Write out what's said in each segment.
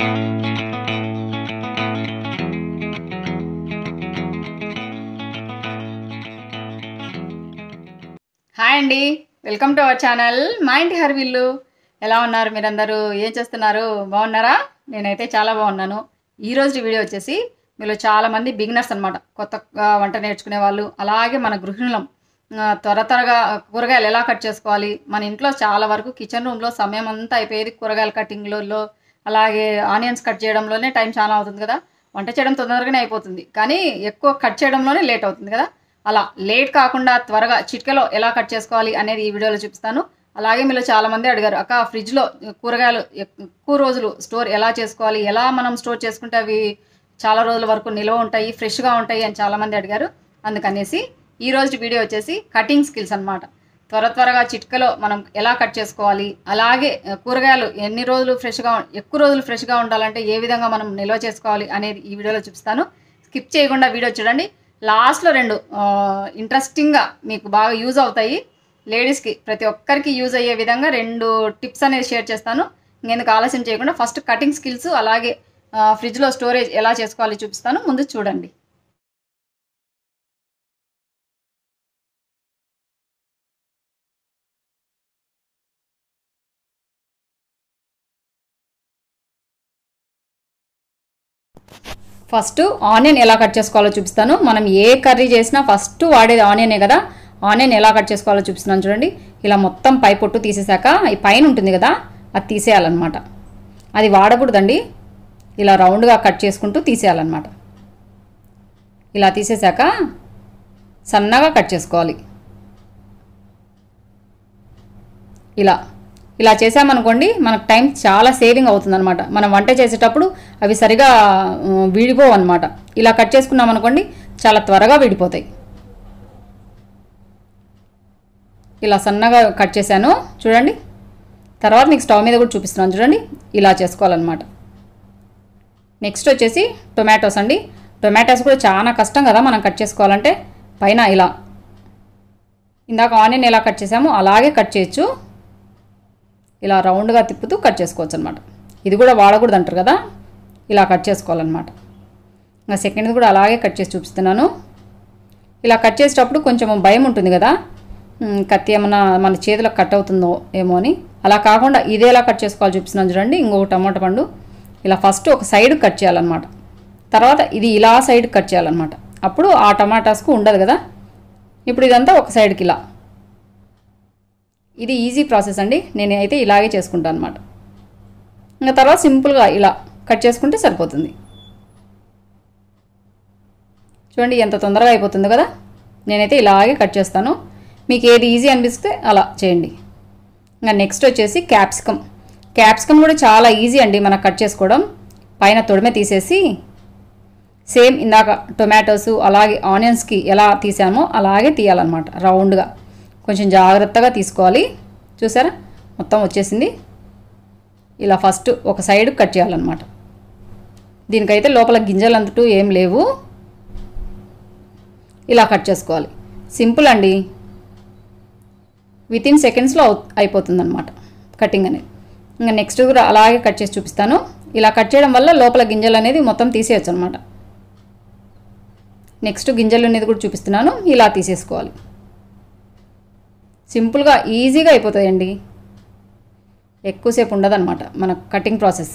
Hi అండి welcome to our channel మా ఇంటి హర్విల్లు ఎలా ఉన్నారు మీరందరూ ఏం చేస్తున్నారు బాగున్నారా నేనైతే చాలా బాగున్నాను ఈ రోజు వీడియో వచ్చేసి మీలో చాలామంది బిగినర్స్ అనమాట కొత్తగా వంట నేర్చుకునే వాళ్ళు అలాగే మన గృహిణులం ఆ, త్వర త్వరగా కూరగాయలు ఎలా కట్ చేసుకోవాలి మన ఇంట్లో చాలా వరకు కిచెన్ రూమ్లో సమయం అంతా అయిపోయేది కూరగాయల కటింగ్లో అలాగే ఆనియన్స్ కట్ చేయడంలోనే టైం చాలా అవుతుంది కదా వంట చేయడం తొందరగానే అయిపోతుంది కానీ ఎక్కువ కట్ చేయడంలోనే లేట్ అవుతుంది కదా అలా లేట్ కాకుండా త్వరగా చిటికెలో ఎలా కట్ చేసుకోవాలి అనేది ఈ వీడియోలో చూపిస్తాను అలాగే మీరు చాలా మంది అడిగారు అక్క ఫ్రిడ్జ్లో కూరగాయలు ఎక్కువ రోజులు స్టోర్ ఎలా చేసుకోవాలి ఎలా మనం స్టోర్ చేసుకుంటే అవి చాలా రోజుల వరకు నిల్వ ఉంటాయి ఫ్రెష్గా ఉంటాయి అని చాలామంది అడిగారు అందుకనేసి ఈ రోజు వీడియో వచ్చేసి కటింగ్ స్కిల్స్ అన్నమాట త్వర త్వరగా చిట్కలో మనం ఎలా కట్ చేసుకోవాలి అలాగే ఆ, కూరగాయలు ఎన్ని రోజులు ఫ్రెష్గా ఎక్కువ రోజులు ఫ్రెష్గా ఉండాలంటే ఏ విధంగా మనం నిల్వ చేసుకోవాలి అనేది ఈ వీడియోలో చూపిస్తాను స్కిప్ చేయకుండా వీడియో చూడండి లాస్ట్లో రెండు ఇంట్రెస్టింగ్గా మీకు బాగా యూజ్ అవుతాయి లేడీస్కి ప్రతి ఒక్కరికి యూజ్ అయ్యే విధంగా రెండు టిప్స్ అనేది షేర్ చేస్తాను ఇంకెందుకు ఆలస్యం చేయకుండా ఫస్ట్ కటింగ్ స్కిల్స్ అలాగే ఆ, ఫ్రిడ్జ్లో స్టోరేజ్ ఎలా చేసుకోవాలి చూపిస్తాను ముందు చూడండి ఫస్ట్ ఆనియన్ ఎలా కట్ చేసుకోవాలో చూపిస్తాను మనం ఏ కర్రీ చేసినా ఫస్ట్ వాడేది ఆనియనే కదా ఆనియన్ ఎలా కట్ చేసుకోవాలో చూపిస్తున్నాను చూడండి ఇలా మొత్తం పై పొట్టు తీసేశాక ఈ పైన ఉంటుంది కదా అది తీసేయాలన్నమాట అది వాడకూడదండి ఇలా రౌండ్గా కట్ చేసుకుంటూ తీసేయాలన్నమాట ఇలా తీసేశాక సన్నగా కట్ చేసుకోవాలి ఇలా ఇలా చేసామనుకోండి మనకు టైం చాలా సేవింగ్ అవుతుందన్నమాట మనం వంట చేసేటప్పుడు అవి సరిగా ఉమ్, విడిపోవు అనమాట ఇలా కట్ చేసుకున్నాం అనుకోండి చాలా త్వరగా విడిపోతాయి ఇలా సన్నగా కట్ చేశాను చూడండి తర్వాత మీకు స్టవ్ మీద కూడా చూపిస్తున్నాను చూడండి ఇలా చేసుకోవాలన్నమాట నెక్స్ట్ వచ్చేసి టొమాటోస్ అండి టొమాటోస్ కూడా చాలా కష్టం కదా మనం కట్ చేసుకోవాలంటే పైన ఇలా ఇందాక ఆనియన్ ఎలా కట్ చేసామో అలాగే కట్ చేయొచ్చు ఇలా రౌండ్గా తిప్పుతూ కట్ చేసుకోవచ్చు అనమాట ఇది కూడా వాడకూడదు అంటారు కదా ఇలా కట్ చేసుకోవాలన్నమాట ఇంకా సెకండ్ కూడా అలాగే కట్ చేసి చూపిస్తున్నాను ఇలా కట్ చేసేటప్పుడు కొంచెం భయం ఉంటుంది కదా ఉమ్, కత్తి ఏమన్నా మన చేతిలో కట్ అవుతుందో ఏమో అని అలా కాకుండా ఇదే ఎలా కట్ చేసుకోవాలి చూపిస్తున్నాను చూడండి ఇంకొక టమాటా పండు ఇలా ఫస్ట్ ఒక సైడ్ కట్ చేయాలన్నమాట తర్వాత ఇది ఇలా సైడ్ కట్ చేయాలన్నమాట అప్పుడు ఆ టమాటాస్కు ఉండదు కదా ఇప్పుడు ఇదంతా ఒక సైడ్కి ఇలా ఇది ఈజీ ప్రాసెస్ అండి నేను అయితే ఇలాగే చేసుకుంటాను అనమాట ఇంకా తర్వాత సింపుల్గా ఇలా కట్ చేసుకుంటే సరిపోతుంది చూడండి ఎంత తొందరగా అయిపోతుంది కదా నేనైతే ఇలాగే కట్ చేస్తాను మీకు ఏది ఈజీ అనిపిస్తే అలా చేయండి ఇంకా నెక్స్ట్ వచ్చేసి క్యాప్సికమ్ క్యాప్సికమ్ కూడా చాలా ఈజీ అండి మనకు కట్ చేసుకోవడం పైన తొడిమె తీసేసి సేమ్ ఇందాక టొమాటోస్ అలాగే ఆనియన్స్కి ఎలా తీసామో అలాగే తీయాలన్నమాట రౌండ్గా కొంచెం జాగ్రత్తగా తీసుకోవాలి చూసారా మొత్తం వచ్చేసింది ఇలా ఫస్ట్ ఒక సైడ్ కట్ చేయాలన్నమాట దీనికైతే లోపల గింజలు అంతటూ ఏం లేవు ఇలా కట్ చేసుకోవాలి సింపుల్ అండి విత్ ఇన్ సెకండ్స్లో అయిపోతుంది అనమాట కటింగ్ అనేది ఇంకా నెక్స్ట్ కూడా అలాగే కట్ చేసి చూపిస్తాను ఇలా కట్ చేయడం వల్ల లోపల గింజలు అనేది మొత్తం తీసేయచ్చు అనమాట నెక్స్ట్ గింజలు అనేది కూడా చూపిస్తున్నాను ఇలా తీసేసుకోవాలి సింపుల్గా ఈజీగా అయిపోతాయండి ఎక్కువసేపు ఉండదన్నమాట మన కటింగ్ ప్రాసెస్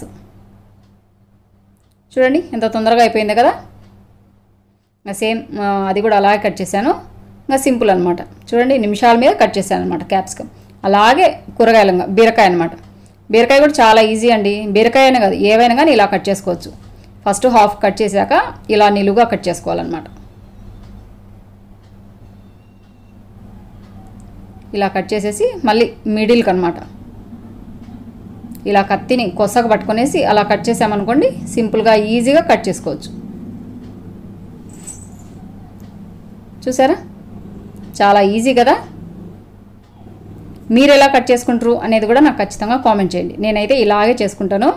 చూడండి ఎంత తొందరగా అయిపోయింది కదా ఇంకా సేమ్ ఆ, అది కూడా అలాగే కట్ చేశాను ఇంకా సింపుల్ అనమాట చూడండి నిమిషాల మీద కట్ చేశాను అనమాట క్యాప్సికమ్ అలాగే కూరగాయలంగా బీరకాయ అనమాట బీరకాయ కూడా చాలా ఈజీ అండి బీరకాయ అనే కాదు ఏవైనా కానీ ఇలా కట్ చేసుకోవచ్చు ఫస్ట్ హాఫ్ కట్ చేశాక ఇలా నిలువుగా కట్ చేసుకోవాలన్నమాట ఇలా కట్ చేసేసి మళ్ళీ మిడిల్కి అనమాట ఇలా కత్తిని కొసకు పట్టుకొనేసి అలా కట్ చేసామనుకోండి సింపుల్గా ఈజీగా కట్ చేసుకోవచ్చు చూసారా చాలా ఈజీ కదా మీరు ఎలా కట్ చేసుకుంటారు అనేది కూడా నాకు ఖచ్చితంగా కామెంట్ చేయండి నేనైతే ఇలాగే చేసుకుంటాను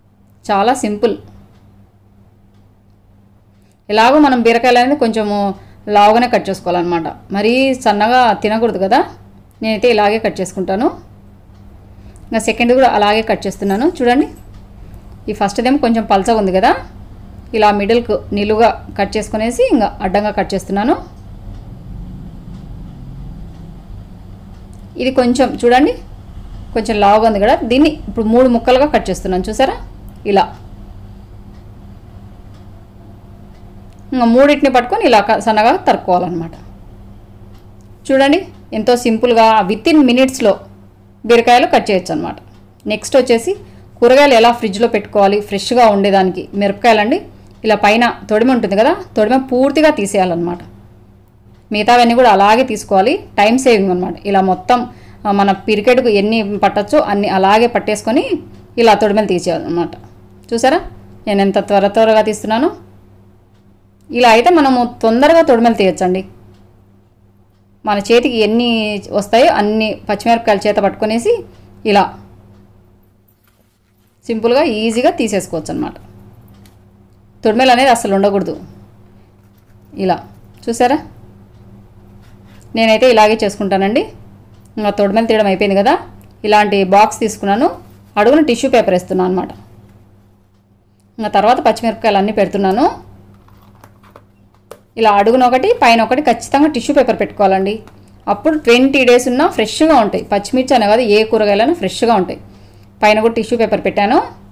చాలా సింపుల్ ఎలాగో మనం బీరకాయలు అనేది కొంచెము లావుగానే కట్ చేసుకోవాలన్నమాట మరీ సన్నగా తినకూడదు కదా నేనైతే ఇలాగే కట్ చేసుకుంటాను ఇంకా సెకండ్ కూడా అలాగే కట్ చేస్తున్నాను చూడండి ఈ ఫస్ట్ ఏమో కొంచెం పల్చగా ఉంది కదా ఇలా మిడిల్కు నిలువుగా కట్ చేసుకునేసి ఇంకా అడ్డంగా కట్ చేస్తున్నాను ఇది కొంచెం చూడండి కొంచెం లావుగా ఉంది కదా దీన్ని ఇప్పుడు మూడు ముక్కలుగా కట్ చేస్తున్నాను చూసారా ఇలా ఇంకా మూడింటిని పట్టుకొని ఇలా క- సన్నగా తరుక్కోవాలన్నమాట చూడండి ఎంతో సింపుల్గా విత్ ఇన్ మినిట్స్లో బీరకాయలు కట్ చేయొచ్చు అనమాట నెక్స్ట్ వచ్చేసి కూరగాయలు ఎలా ఫ్రిడ్జ్లో పెట్టుకోవాలి ఫ్రెష్గా ఉండేదానికి మిరపకాయలండి ఇలా పైన తొడిమ ఉంటుంది కదా తొడిమ పూర్తిగా తీసేయాలన్నమాట మిగతావన్నీ కూడా అలాగే తీసుకోవాలి టైం సేవింగ్ అనమాట ఇలా మొత్తం ఆ, మన పిరికెట్కు ఎన్ని పట్టచ్చో అన్ని అలాగే పట్టేసుకొని ఇలా తొడిమలు తీసేయాలన్నమాట చూసారా నేను ఎంత త్వర త్వరగా తీస్తున్నాను ఇలా అయితే మనము తొందరగా తొడిమలు తీయచ్చండి మన చేతికి ఎన్ని వస్తాయో అన్ని పచ్చిమిరపకాయలు చేత పట్టుకొనేసి ఇలా సింపుల్గా ఈజీగా తీసేసుకోవచ్చు అనమాట తొడిమెలు అనేది అసలు ఉండకూడదు ఇలా చూసారా నేనైతే ఇలాగే చేసుకుంటానండి ఇంకా తొడిమెలు తీయడం అయిపోయింది కదా ఇలాంటి బాక్స్ తీసుకున్నాను అడుగున టిష్యూ పేపర్ వేస్తున్నాను అనమాట ఇంకా తర్వాత పచ్చిమిరపకాయలు అన్నీ పెడుతున్నాను ఇలా అడుగున ఒకటి పైన ఒకటి ఖచ్చితంగా టిష్యూ పేపర్ పెట్టుకోవాలండి అప్పుడు ట్వంటీ డేస్ ఉన్నా ఫ్రెష్గా ఉంటాయి పచ్చిమిర్చి అనే కాదు ఏ కూరగాయలైనా ఫ్రెష్గా ఉంటాయి పైన కూడా టిష్యూ పేపర్ పెట్టాను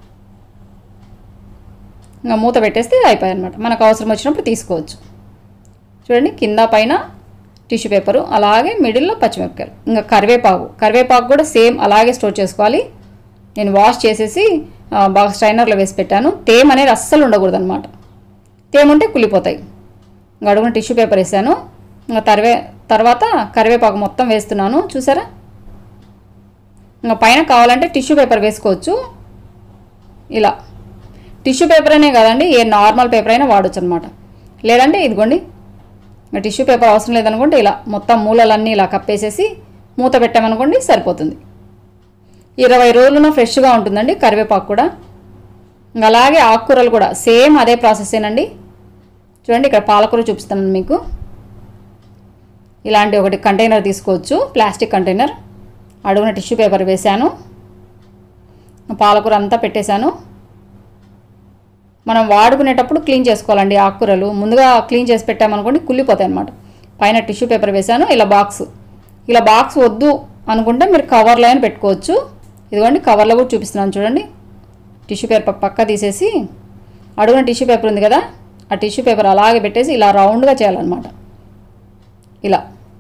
ఇంకా మూత పెట్టేస్తే అయిపోయాయి అనమాట మనకు అవసరం వచ్చినప్పుడు తీసుకోవచ్చు చూడండి కింద పైన టిష్యూ పేపరు అలాగే మిడిల్లో పచ్చిమిరపకాయలు ఇంకా కరివేపాకు కరివేపాకు కూడా సేమ్ అలాగే స్టోర్ చేసుకోవాలి నేను వాష్ చేసేసి ఆ, బాగా స్ట్రైనర్లో వేసి పెట్టాను తేమ అనేది అస్సలు ఉండకూడదు అనమాట తేమ ఉంటే కుళ్ళిపోతాయి ఇంకా అడుగున టిష్యూ పేపర్ వేసాను ఇంకా తర్వే తర్వాత కరివేపాకు మొత్తం వేస్తున్నాను చూసారా ఇంకా పైన కావాలంటే టిష్యూ పేపర్ వేసుకోవచ్చు ఇలా టిష్యూ పేపర్ అనే కదండి ఏ నార్మల్ పేపర్ అయినా వాడచ్చు అనమాట లేదంటే ఇదిగోండి ఇంకా టిష్యూ పేపర్ అవసరం లేదనుకుంటే ఇలా మొత్తం మూలలన్నీ ఇలా కప్పేసేసి మూత పెట్టామనుకోండి సరిపోతుంది ఇరవై రోజులున ఫ్రెష్గా ఉంటుందండి కరివేపాకు కూడా ఇంకా అలాగే ఆకుకూరలు కూడా సేమ్ అదే ప్రాసెసేనండి చూడండి ఇక్కడ పాలకూర చూపిస్తున్నాను మీకు ఇలాంటి ఒకటి కంటైనర్ తీసుకోవచ్చు ప్లాస్టిక్ కంటైనర్ అడుగున టిష్యూ పేపర్ వేశాను పాలకూర అంతా పెట్టేశాను మనం వాడుకునేటప్పుడు క్లీన్ చేసుకోవాలండి ఆకుకూరలు ముందుగా క్లీన్ చేసి పెట్టామనుకోండి కుళ్ళిపోతాయి అనమాట పైన టిష్యూ పేపర్ వేశాను ఇలా బాక్స్ ఇలా బాక్స్ వద్దు అనుకుంటే మీరు కవర్లో అయినా పెట్టుకోవచ్చు ఇదిగోండి కవర్లో కూడా చూపిస్తున్నాను చూడండి టిష్యూ పేపర్ పక్క తీసేసి అడుగున టిష్యూ పేపర్ ఉంది కదా ఆ టిష్యూ పేపర్ అలాగే పెట్టేసి ఇలా రౌండ్గా చేయాలన్నమాట ఇలా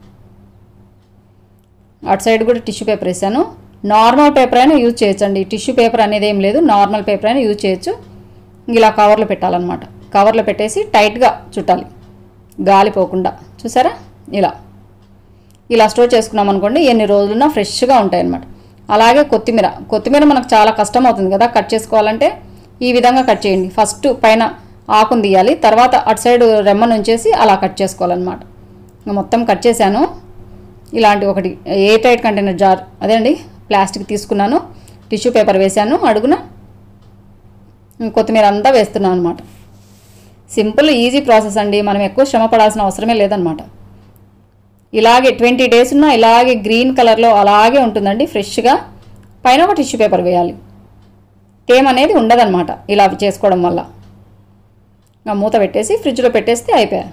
అటు సైడ్ కూడా టిష్యూ పేపర్ వేసాను నార్మల్ పేపర్ అయినా యూజ్ చేయొచ్చండి టిష్యూ పేపర్ అనేది ఏం లేదు నార్మల్ పేపర్ అయినా యూజ్ చేయొచ్చు ఇలా కవర్లో పెట్టాలన్నమాట కవర్లో పెట్టేసి టైట్గా చుట్టాలి గాలి పోకుండా చూసారా ఇలా ఇలా స్టోర్ చేసుకున్నాం అనుకోండి ఎన్ని రోజులున్నా ఫ్రెష్గా ఉంటాయి అన్నమాట అలాగే కొత్తిమీర కొత్తిమీర మనకు చాలా కష్టం అవుతుంది కదా కట్ చేసుకోవాలంటే ఈ విధంగా కట్ చేయండి ఫస్ట్ పైన ఆకును తీయాలి తర్వాత అటు సైడ్ రెమ్మను ఉంచేసి అలా కట్ చేసుకోవాలన్నమాట ఇంకా మొత్తం కట్ చేశాను ఇలాంటి ఒకటి ఏ టైట్ కంటైనర్ జార్ అదే అండి ప్లాస్టిక్ తీసుకున్నాను టిష్యూ పేపర్ వేశాను అడుగున కొత్తిమీర అంతా వేస్తున్నాను అనమాట సింపుల్ ఈజీ ప్రాసెస్ అండి మనం ఎక్కువ శ్రమ పడాల్సిన అవసరమే లేదనమాట ఇలాగే ట్వంటీ డేస్ ఉన్నా ఇలాగే గ్రీన్ కలర్లో అలాగే ఉంటుందండి ఫ్రెష్గా పైన ఒక టిష్యూ పేపర్ వేయాలి తేమ అనేది ఉండదన్నమాట ఇలా చేసుకోవడం వల్ల ఇంకా మూత పెట్టేసి ఫ్రిడ్జ్లో పెట్టేస్తే అయిపోయాయి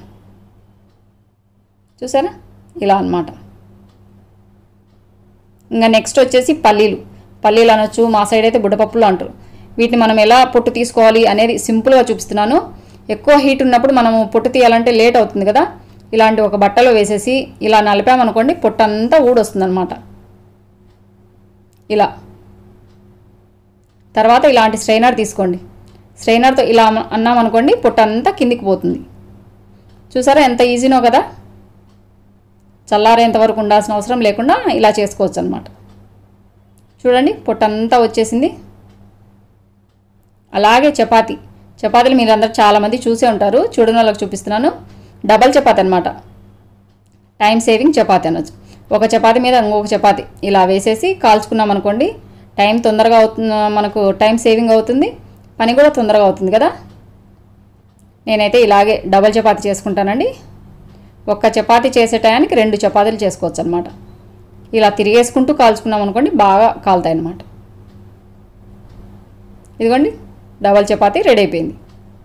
చూసారా ఇలా అన్నమాట ఇంకా నెక్స్ట్ వచ్చేసి పల్లీలు పల్లీలు అనొచ్చు మా సైడ్ అయితే బుడ్డపప్పులు అంటారు వీటిని మనం ఎలా పొట్టు తీసుకోవాలి అనేది సింపుల్గా చూపిస్తున్నాను ఎక్కువ హీట్ ఉన్నప్పుడు మనము పొట్టు తీయాలంటే లేట్ అవుతుంది కదా ఇలాంటి ఒక బట్టలో వేసేసి ఇలా నలిపామనుకోండి పొట్టు అంతా ఊడొస్తుంది అనమాట ఇలా తర్వాత ఇలాంటి స్ట్రైనర్ తీసుకోండి స్ట్రైనర్తో ఇలా అన్న- అన్నామనుకోండి పొట్టు అంతా కిందికి పోతుంది చూసారా ఎంత ఈజీనో కదా చల్లారేంత వరకు ఉండాల్సిన అవసరం లేకుండా ఇలా చేసుకోవచ్చు అనమాట చూడండి పొట్టంతా వచ్చేసింది అలాగే చపాతీ చపాతీలు మీరు అందరు చాలామంది చూసే ఉంటారు చూడని వాళ్ళకి చూపిస్తున్నాను డబల్ చపాతీ అనమాట టైం సేవింగ్ చపాతీ అనొచ్చు ఒక చపాతీ మీద ఇంకొక చపాతీ ఇలా వేసేసి కాల్చుకున్నాం అనుకోండి టైం తొందరగా అవుతుంది మనకు టైం సేవింగ్ అవుతుంది పని కూడా తొందరగా అవుతుంది కదా నేనైతే ఇలాగే డబల్ చపాతీ చేసుకుంటానండి ఒక్క చపాతీ చేసే టయానికి రెండు చపాతీలు చేసుకోవచ్చు అనమాట ఇలా తిరిగేసుకుంటూ కాల్చుకున్నాం అనుకోండి బాగా కాలుతాయి అన్నమాట ఇదిగోండి డబల్ చపాతీ రెడీ అయిపోయింది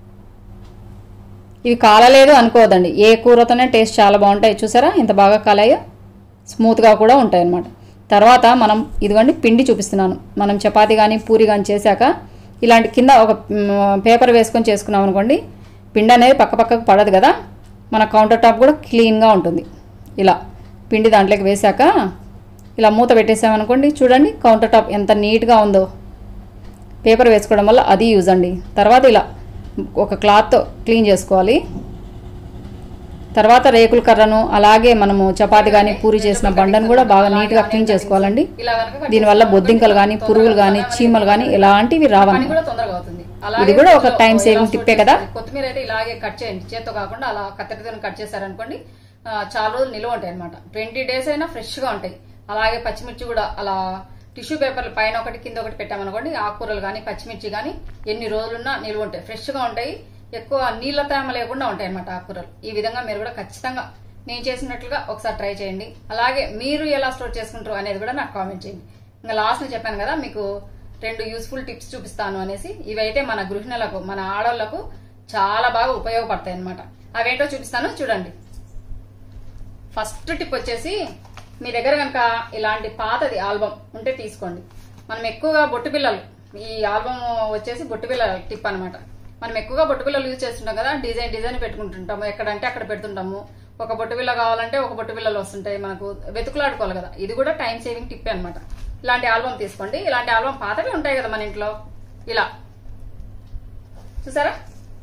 ఇవి కాలలేదు అనుకోవద్దండి ఏ కూరతోనే టేస్ట్ చాలా బాగుంటాయి చూసారా ఇంత బాగా కాలాయో స్మూత్గా కూడా ఉంటాయి అన్నమాట తర్వాత మనం ఇదిగోండి పిండి చూపిస్తున్నాను మనం చపాతి కానీ పూరి కానీ చేశాక ఇలాంటి కింద ఒక మ్, పేపర్ వేసుకొని చేసుకున్నాం అనుకోండి పిండి అనేది పక్క పక్కకు పడదు కదా మన కౌంటర్ టాప్ కూడా క్లీన్గా ఉంటుంది ఇలా పిండి దాంట్లోకి వేశాక ఇలా మూత పెట్టేసామనుకోండి చూడండి కౌంటర్ టాప్ ఎంత నీట్గా ఉందో పేపర్ వేసుకోవడం వల్ల అది యూజ్ అండి తర్వాత ఇలా ఒక క్లాత్తో క్లీన్ చేసుకోవాలి తర్వాత రేకుల కర్రను అలాగే మనము చపాతి కానీ పూరి చేసిన బండను కూడా బాగా నీట్గా క్లీన్ చేసుకోవాలండి ఇలా కనుక దీనివల్ల బొద్దింకలు కానీ పురుగులు కానీ చీమలు కానీ ఎలాంటివి పని రావన్నమాట కూడా తొందరగా అవుతుంది ఇది కూడా ఒక time saving tip ఏ కదా? కొత్తిమీర అయితే ఇలాగే కట్ చేయండి చేత్తో కాకుండా అలా కత్తెరతో కట్ చేశారనుకోండి ఆ, చాలా రోజులు నిల్వ ఉంటాయి అనమాట ట్వంటీ డేస్ అయినా ఫ్రెష్ గా ఉంటాయి అలాగే పచ్చిమిర్చి కూడా అలా టిష్యూ పేపర్లు పైన ఒకటి కింద ఒకటి పెట్టామనుకోండి ఆకుకూరలు కానీ పచ్చిమిర్చి కానీ ఎన్ని రోజులున్నా నిల్వ ఉంటాయి ఫ్రెష్ గా ఉంటాయి ఎక్కువ నీళ్ళ తేమ లేకుండా ఉంటాయి అనమాట ఆకుకూరలు ఈ విధంగా మీరు కూడా ఖచ్చితంగా నేను చేసినట్లుగా ఒకసారి ట్రై చేయండి అలాగే మీరు ఎలా స్టోర్ చేసుకుంటారు అనేది కూడా నాకు కామెంట్ చేయండి ఇంకా లాస్ట్ చెప్పాను కదా మీకు రెండు యూస్ఫుల్ టిప్స్ చూపిస్తాను అనేసి ఇవైతే మన గృహిణులకు మన ఆడవాళ్లకు చాలా బాగా ఉపయోగపడతాయి అనమాట అవేంటో చూపిస్తాను చూడండి ఫస్ట్ టిప్ వచ్చేసి మీ దగ్గర కనుక ఇలాంటి పాతది ఆల్బమ్ ఉంటే తీసుకోండి మనం ఎక్కువగా బొట్టు పిల్లలు ఈ ఆల్బమ్ వచ్చేసి బొట్టు పిల్లల టిప్ అన్నమాట మనం ఎక్కువగా బొట్టు పిల్లలు యూజ్ చేస్తుంటాం కదా డిజైన్ డిజైన్ పెట్టుకుంటుంటాము ఎక్కడంటే అక్కడ పెడుతుంటాము ఒక బొట్టు పిల్ల కావాలంటే ఒక బొట్టు పిల్లలు వస్తుంటాయి మనకు వెతుకులాడుకోవాలి కదా ఇది కూడా టైం సేవింగ్ టిప్ అన్నమాట ఇలాంటి ఆల్బమ్ తీసుకోండి ఇలాంటి ఆల్బమ్ పాతవి ఉంటాయి కదా మన ఇంట్లో ఇలా చూసారా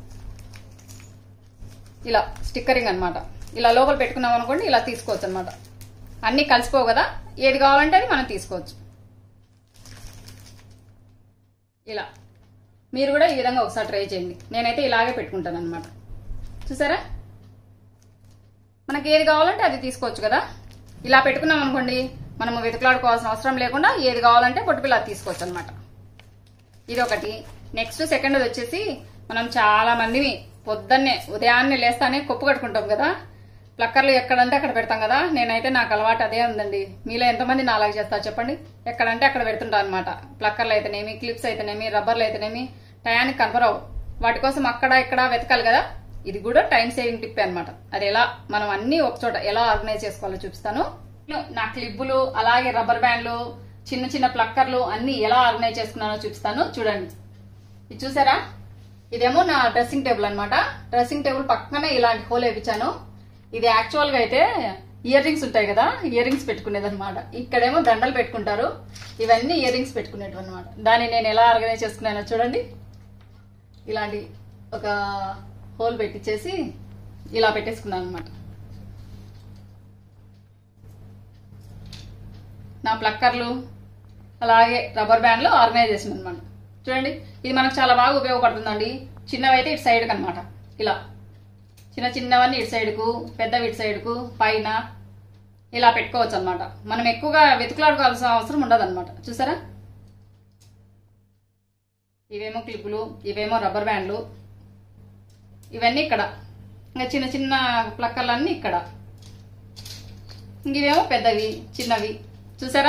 ఇలా స్టిక్కరింగ్ అన్నమాట ఇలా లోపల పెట్టుకున్నాం అనుకోండి ఇలా తీసుకోవచ్చు అనమాట అన్ని కలిసిపోవు కదా ఏది కావాలంటే అది మనం తీసుకోవచ్చు ఇలా మీరు కూడా ఈ విధంగా ఒకసారి ట్రై చేయండి నేనైతే ఇలాగే పెట్టుకుంటాను అనమాట చూసారా మనకి ఏది కావాలంటే అది తీసుకోవచ్చు కదా ఇలా పెట్టుకున్నాం అనుకోండి మనము వెతుకులాడుకోవాల్సిన అవసరం లేకుండా ఏది కావాలంటే పొట్టుపిల్ల అది తీసుకోవచ్చు అనమాట ఇది ఒకటి నెక్స్ట్ సెకండ్ వచ్చేసి మనం చాలా మందిని పొద్దున్నే ఉదయాన్నే లేస్తానే కొప్పు కట్టుకుంటాం కదా ప్లక్కర్లు ఎక్కడంటే అక్కడ పెడతాం కదా నేనైతే నాకు అలవాటు అదే ఉందండి మీలో ఎంతమంది నా అలాగే చేస్తారు చెప్పండి ఎక్కడంటే అక్కడ పెడుతుంటాను అనమాట ప్లక్కర్లు అయితేనేమి క్లిప్స్ అయితేనేమి రబ్బర్లు అయితేనేమి టయానికి కనపరావు వాటి కోసం అక్కడ ఇక్కడ వెతకాలి కదా ఇది కూడా టైం సేవింగ్ టిప్ అన్నమాట అది ఎలా మనం అన్ని ఒక చోట ఎలా ఆర్గనైజ్ చేసుకోవాలో చూపిస్తాను నా క్లిప్పులు అలాగే రబ్బర్ బ్యాండ్లు చిన్న చిన్న ప్లక్కర్లు అన్ని ఎలా ఆర్గనైజ్ చేసుకున్నానో చూపిస్తాను చూడండి ఇది చూసారా ఇదేమో నా డ్రెస్సింగ్ టేబుల్ అన్నమాట డ్రెస్సింగ్ టేబుల్ పక్కనే ఇలాంటి హోల్ వేయించాను ఇది యాక్చువల్ గా అయితే ఇయర్ రింగ్స్ ఉంటాయి కదా ఇయర్ రింగ్స్ పెట్టుకునేది అనమాట ఇక్కడేమో దండలు పెట్టుకుంటారు ఇవన్నీ ఇయర్ రింగ్స్ పెట్టుకునేటివి అనమాట దాన్ని నేను ఎలా ఆర్గనైజ్ చేసుకున్నానో చూడండి ఇలాంటి ఒక హోల్ పెట్టించేసి ఇలా పెట్టేసుకున్నాను అనమాట నా ప్లక్కర్లు అలాగే రబ్బర్ బ్యాండ్లు ఆర్గనైజ్ చేసింది అనమాట చూడండి ఇది మనకు చాలా బాగా ఉపయోగపడుతుందండి చిన్నవి అయితే ఇటు సైడ్కి అనమాట ఇలా చిన్న చిన్నవన్నీ ఇటు సైడ్కు పెద్దవి ఇటు సైడ్కు పైన ఇలా పెట్టుకోవచ్చు అనమాట మనం ఎక్కువగా వెతుకులాడుకోవాల్సిన అవసరం ఉండదు అనమాట చూసారా ఇవేమో క్లిప్పులు ఇవేమో రబ్బర్ బ్యాండ్లు ఇవన్నీ ఇక్కడ ఇంకా చిన్న చిన్న ప్లక్కర్లన్నీ ఇక్కడ ఇంక ఇవేమో పెద్దవి చిన్నవి చూసారా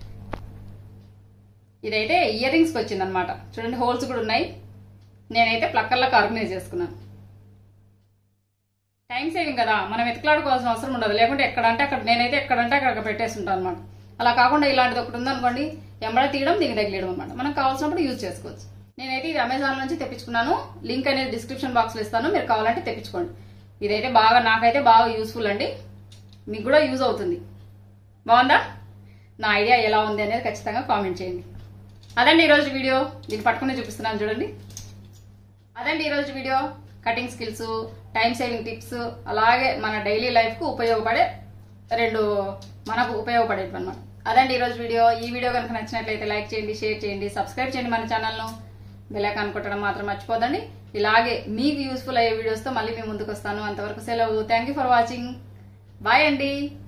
ఇదైతే ఇయర్ రింగ్స్కి వచ్చింది అనమాట చూడండి హోల్స్ కూడా ఉన్నాయి నేనైతే ప్లక్కర్లకు ఆర్గనైజ్ చేసుకున్నాను టైం సేవింగ్ కదా మనం వెతకలాడుకోవాల్సిన అవసరం ఉండదు లేకుంటే ఎక్కడంటే అక్కడ నేనైతే ఎక్కడంటే అక్కడ పెట్టేస్తుంటాను అనమాట అలా కాకుండా ఇలాంటిది ఒకటి ఉందనుకోండి ఎంబడ తీయడం దీనికి తగిలేయడం అనమాట మనకు కావాల్సినప్పుడు యూజ్ చేసుకోవచ్చు నేనైతే ఇది అమెజాన్ నుంచి తెప్పించుకున్నాను లింక్ అనేది డిస్క్రిప్షన్ బాక్స్లో ఇస్తాను మీరు కావాలంటే తెప్పించుకోండి ఇదైతే బాగా నాకైతే బాగా యూస్ఫుల్ అండి మీకు కూడా యూజ్ అవుతుంది బాగుందా నా ఐడియా ఎలా ఉంది అనేది ఖచ్చితంగా కామెంట్ చేయండి అదండి ఈరోజు వీడియో దీన్ని పట్టుకుని చూపిస్తున్నాను చూడండి అదండి ఈరోజు video cutting skills time saving tips అలాగే మన డైలీ లైఫ్కు ఉపయోగపడే రెండు మనకు ఉపయోగపడేవి అనమాట అదండి ఈరోజు వీడియో ఈ వీడియో కనుక నచ్చినట్లయితే లైక్ చేయండి షేర్ చేయండి సబ్స్క్రైబ్ చేయండి మన ఛానల్ను బెల్లైకాన్ కొట్టడం మాత్రం మర్చిపోదండి ఇలాగే మీకు యూస్ఫుల్ అయ్యే వీడియోస్తో మళ్ళీ మేము ముందుకు వస్తాను అంతవరకు సెలవు thank you for watching bye అండి